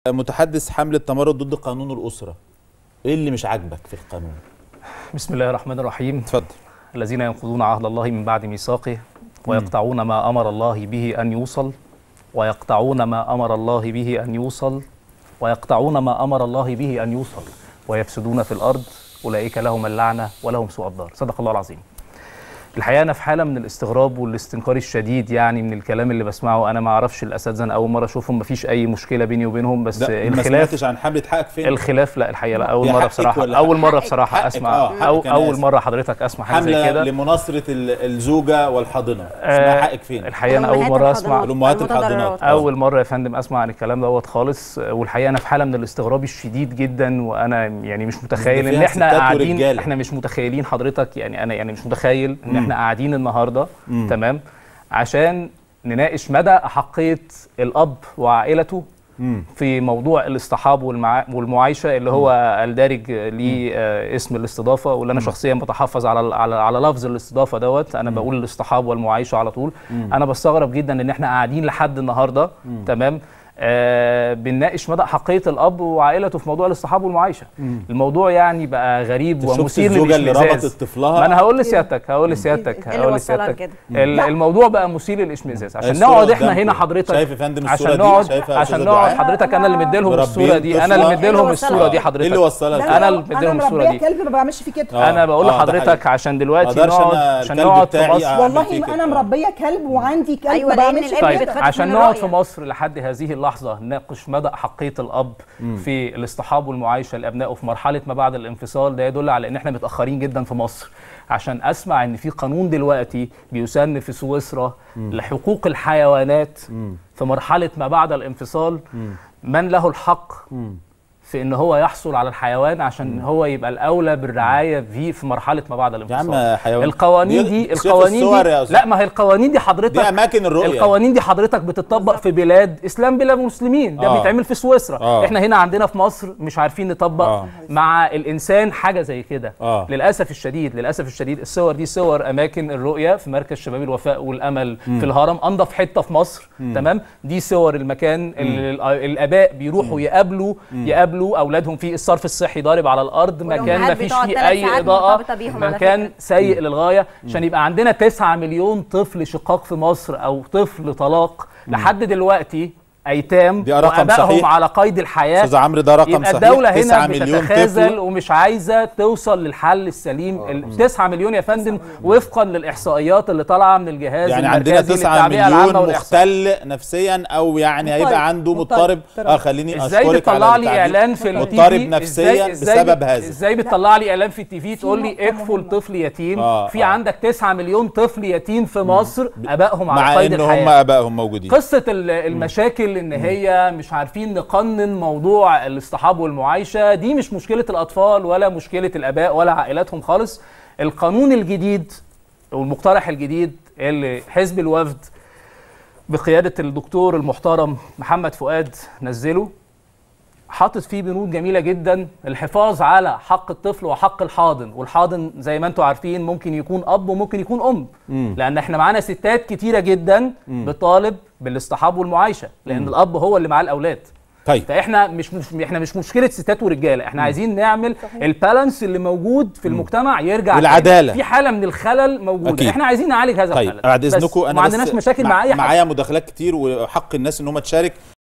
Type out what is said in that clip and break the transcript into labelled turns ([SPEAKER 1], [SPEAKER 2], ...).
[SPEAKER 1] متحدث حملة تمرد ضد قانون الأسرة ايه اللي مش عاجبك في القانون
[SPEAKER 2] بسم الله الرحمن الرحيم
[SPEAKER 1] اتفضل
[SPEAKER 2] الذين ينقضون عهد الله من بعد ميثاقه ويقطعون ما امر الله به ان يوصل ويقطعون ما امر الله به ان يوصل ويقطعون ما امر الله به ان يوصل ويفسدون في الارض اولئك لهم اللعنه ولهم سوء الدار صدق الله العظيم الحقيقه انا في حاله من الاستغراب والاستنكار الشديد يعني من الكلام اللي بسمعه انا ما اعرفش الاساتذه انا اول مره اشوفهم ما فيش اي مشكله بيني وبينهم بس
[SPEAKER 1] لا ما
[SPEAKER 2] الخلاف
[SPEAKER 1] سمعتش عن حملة حقك فين
[SPEAKER 2] الخلاف لا الحقيقه لا اول
[SPEAKER 1] هي
[SPEAKER 2] مره
[SPEAKER 1] حقك
[SPEAKER 2] بصراحه
[SPEAKER 1] ولا
[SPEAKER 2] اول مره
[SPEAKER 3] حقك؟
[SPEAKER 2] بصراحه
[SPEAKER 1] حقك،
[SPEAKER 2] اسمع
[SPEAKER 1] آه، حقك،
[SPEAKER 2] أو
[SPEAKER 1] أنا
[SPEAKER 2] اول
[SPEAKER 1] آسف.
[SPEAKER 2] مره حضرتك اسمع حاجه زي
[SPEAKER 1] حملة
[SPEAKER 2] كده
[SPEAKER 1] لمناصرة ال- الزوجة والحاضنة اسمها
[SPEAKER 2] آه،
[SPEAKER 1] حقك فين
[SPEAKER 2] الحقيقه انا اول
[SPEAKER 3] أمهات
[SPEAKER 2] مره
[SPEAKER 3] الحضانات.
[SPEAKER 2] اسمع
[SPEAKER 1] الأمهات الحاضنات.
[SPEAKER 2] اول مره يا فندم اسمع عن الكلام دوت خالص والحقيقه انا في حاله من الاستغراب الشديد جدا وانا يعني مش متخيل ان
[SPEAKER 1] فيها
[SPEAKER 2] احنا
[SPEAKER 1] ستات
[SPEAKER 2] قاعدين
[SPEAKER 1] ورجالة.
[SPEAKER 2] احنا مش متخيلين حضرتك يعني انا يعني مش متخيل ان احنا قاعدين النهارده تمام عشان نناقش مدى احقيه الاب وعائلته
[SPEAKER 1] مم.
[SPEAKER 2] في موضوع الاصطحاب والمع... والمعايشه اللي هو الدارج ليه آه، اسم الاستضافه واللي انا شخصيا بتحفظ على ال- على على لفظ الاستضافه دوت انا بقول الاصطحاب والمعايشه على طول انا بستغرب جدا ان احنا قاعدين لحد النهارده تمام آه بنناقش مدى احقيه الاب وعائلته في موضوع الاصطحاب والمعايشه الموضوع يعني بقى غريب
[SPEAKER 1] شفت
[SPEAKER 2] ومثير
[SPEAKER 1] الزوجة اللي
[SPEAKER 2] للاشمئزاز
[SPEAKER 1] ربطت طفلها
[SPEAKER 2] ما انا هقول لسيادتك هقول لسيادتك
[SPEAKER 3] إيه اللي
[SPEAKER 2] هقول
[SPEAKER 3] وصلها
[SPEAKER 2] لسيادتك
[SPEAKER 3] لكده؟
[SPEAKER 2] ال-
[SPEAKER 3] لا.
[SPEAKER 2] الموضوع بقى مثير للاشمئزاز عشان
[SPEAKER 1] الصورة
[SPEAKER 2] نقعد احنا
[SPEAKER 1] قدامكم.
[SPEAKER 2] هنا حضرتك
[SPEAKER 1] شايف يا فندم الصورة
[SPEAKER 2] عشان
[SPEAKER 1] دي؟
[SPEAKER 2] نقعد
[SPEAKER 1] شايفها يا
[SPEAKER 2] عشان
[SPEAKER 1] أستاذة
[SPEAKER 2] نقعد
[SPEAKER 1] دعاء؟
[SPEAKER 2] حضرتك انا اللي مديلهم
[SPEAKER 1] مربين
[SPEAKER 2] الصوره دي انا
[SPEAKER 1] طفلة.
[SPEAKER 2] اللي مديلهم
[SPEAKER 3] إيه اللي
[SPEAKER 2] الصوره
[SPEAKER 3] وصلها؟
[SPEAKER 2] دي
[SPEAKER 1] ايه
[SPEAKER 2] حضرتك
[SPEAKER 1] اللي وصلك
[SPEAKER 2] أنا اللي بديلهم
[SPEAKER 4] انا
[SPEAKER 2] الصورة
[SPEAKER 4] مربيه
[SPEAKER 2] دي.
[SPEAKER 4] كلب ما بعملش فيه كده
[SPEAKER 1] آه.
[SPEAKER 2] انا بقول
[SPEAKER 1] آه، ده
[SPEAKER 2] لحضرتك
[SPEAKER 1] حقيقي.
[SPEAKER 2] عشان دلوقتي
[SPEAKER 1] ما أقدرش
[SPEAKER 2] نقعد
[SPEAKER 1] أنا
[SPEAKER 2] عشان
[SPEAKER 1] الكلب
[SPEAKER 2] نقعد في
[SPEAKER 1] بتاعي
[SPEAKER 2] مصر
[SPEAKER 1] أعمل
[SPEAKER 4] والله
[SPEAKER 1] فيه
[SPEAKER 4] ما
[SPEAKER 1] كده.
[SPEAKER 4] انا مربيه كلب وعندي كلب
[SPEAKER 3] أيوة،
[SPEAKER 4] ما
[SPEAKER 3] لأن
[SPEAKER 4] بعملش
[SPEAKER 3] الابن
[SPEAKER 4] فيه
[SPEAKER 2] طيب
[SPEAKER 4] كده
[SPEAKER 3] بتخاف
[SPEAKER 2] عشان
[SPEAKER 3] من
[SPEAKER 2] نقعد في
[SPEAKER 3] رأيك.
[SPEAKER 2] مصر لحد هذه اللحظه نناقش مدى احقيه الاب في الاصطحاب والمعايشه لابنائه في مرحله ما بعد الانفصال ده يدل على ان احنا متاخرين جدا في مصر عشان اسمع ان في قانون دلوقتي بيسن في سويسرا لحقوق الحيوانات في مرحله ما بعد الانفصال من له الحق في ان هو يحصل على الحيوان عشان هو يبقى الاولى بالرعايه فيه في مرحله ما بعد
[SPEAKER 1] يا
[SPEAKER 2] الانفصال
[SPEAKER 1] عم حيوان
[SPEAKER 2] القوانين
[SPEAKER 1] دي-
[SPEAKER 2] دي
[SPEAKER 1] شايف
[SPEAKER 2] القوانين
[SPEAKER 1] الصور
[SPEAKER 2] دي
[SPEAKER 1] يا أستاذ؟
[SPEAKER 2] لا ما هي القوانين دي حضرتك
[SPEAKER 1] دي أماكن الرؤية.
[SPEAKER 2] القوانين دي حضرتك بتطبق في بلاد اسلام بلا مسلمين ده
[SPEAKER 1] آه.
[SPEAKER 2] بيتعمل في سويسرا
[SPEAKER 1] آه.
[SPEAKER 2] احنا هنا عندنا في مصر مش عارفين نطبق
[SPEAKER 1] آه.
[SPEAKER 2] مع الانسان حاجه زي كده
[SPEAKER 1] آه.
[SPEAKER 2] للاسف الشديد للاسف الشديد الصور دي صور اماكن الرؤيه في مركز شباب الوفاء والامل في الهرم انضف حته في مصر تمام دي صور المكان اللي ال- الاباء بيروحوا يقابلوا يقابلوا اولادهم فيه الصرف الصحي ضارب على الارض مكان
[SPEAKER 3] والأمهات
[SPEAKER 2] ما فيش
[SPEAKER 3] بتقعد
[SPEAKER 2] فيه
[SPEAKER 3] تلات
[SPEAKER 2] اي
[SPEAKER 3] ساعات
[SPEAKER 2] اضاءه
[SPEAKER 3] مرتبطة بيهم على
[SPEAKER 2] مكان
[SPEAKER 3] فكرة.
[SPEAKER 2] سيء للغايه عشان يبقى عندنا 9 مليون طفل شقاق في مصر او طفل طلاق لحد دلوقتي ايتام
[SPEAKER 1] دي رقم
[SPEAKER 2] وابائهم
[SPEAKER 1] صحيح.
[SPEAKER 2] على قيد الحياه
[SPEAKER 1] أستاذ عمرو ده رقم
[SPEAKER 2] يبقى
[SPEAKER 1] صحيح
[SPEAKER 2] الدولة
[SPEAKER 1] 9
[SPEAKER 2] هنا
[SPEAKER 1] مليون
[SPEAKER 2] بتتخاذل
[SPEAKER 1] طفل
[SPEAKER 2] ومش عايزة توصل للحل السليم ال 9 مليون يا فندم وفقا للإحصائيات اللي طالعة من الجهاز
[SPEAKER 1] يعني عندنا
[SPEAKER 2] المركزي
[SPEAKER 1] 9
[SPEAKER 2] للتعبئة العامة
[SPEAKER 1] مليون
[SPEAKER 2] والإحصاء.
[SPEAKER 1] مختل نفسيا او يعني
[SPEAKER 4] مضطرب.
[SPEAKER 1] هيبقى عنده
[SPEAKER 4] مضطرب.
[SPEAKER 1] مضطرب
[SPEAKER 4] مضطرب.
[SPEAKER 1] اه خليني
[SPEAKER 2] ازاي
[SPEAKER 1] اشكرك
[SPEAKER 2] بتطلع
[SPEAKER 1] على
[SPEAKER 2] لي
[SPEAKER 1] التعبير.
[SPEAKER 2] اعلان في التي
[SPEAKER 1] مضطرب
[SPEAKER 2] في
[SPEAKER 1] نفسيا
[SPEAKER 2] إزاي- إزاي
[SPEAKER 1] بسبب
[SPEAKER 2] بت-
[SPEAKER 1] هذا
[SPEAKER 2] ازاي بتطلع لي اعلان في التي في تقول لي
[SPEAKER 4] نقطة
[SPEAKER 2] اكفل
[SPEAKER 4] مهمة.
[SPEAKER 2] طفل يتيم
[SPEAKER 1] آه،
[SPEAKER 2] في
[SPEAKER 1] آه.
[SPEAKER 2] عندك 9 مليون طفل يتيم في مصر ابائهم على
[SPEAKER 1] مع
[SPEAKER 2] قيد
[SPEAKER 1] ان هم
[SPEAKER 2] الحياه
[SPEAKER 1] ابائهم موجودين
[SPEAKER 2] قصة ال- المشاكل ان هي مش عارفين نقنن موضوع الاصطحاب والمعايشة دي مش مشكلة الاطفال ولا مشكلة الاباء ولا عائلاتهم خالص القانون الجديد والمقترح الجديد اللي حزب الوفد بقيادة الدكتور المحترم محمد فؤاد نزله حاطط فيه بنود جميلة جدا الحفاظ على حق الطفل وحق الحاضن والحاضن زي ما انتم عارفين ممكن يكون أب وممكن يكون أم لأن احنا معانا ستات كتيرة جدا بتطالب بالاصطحاب والمعايشة لأن الأب هو اللي معاه الأولاد
[SPEAKER 1] طيب
[SPEAKER 2] فاحنا مش, مش احنا مش مشكله ستات ورجاله احنا عايزين نعمل البالانس اللي موجود في المجتمع يرجع تاني.
[SPEAKER 1] والعدالة.
[SPEAKER 2] في حاله من الخلل موجوده
[SPEAKER 1] أكيد.
[SPEAKER 2] احنا عايزين نعالج هذا
[SPEAKER 1] طيب
[SPEAKER 2] الخلل
[SPEAKER 1] بعد
[SPEAKER 2] بس
[SPEAKER 1] اذنكم انا
[SPEAKER 2] ما
[SPEAKER 1] بس
[SPEAKER 2] عندناش مشاكل
[SPEAKER 1] مع-
[SPEAKER 2] مع اي حد
[SPEAKER 1] معايا مداخلات كتير وحق الناس ان هم تشارك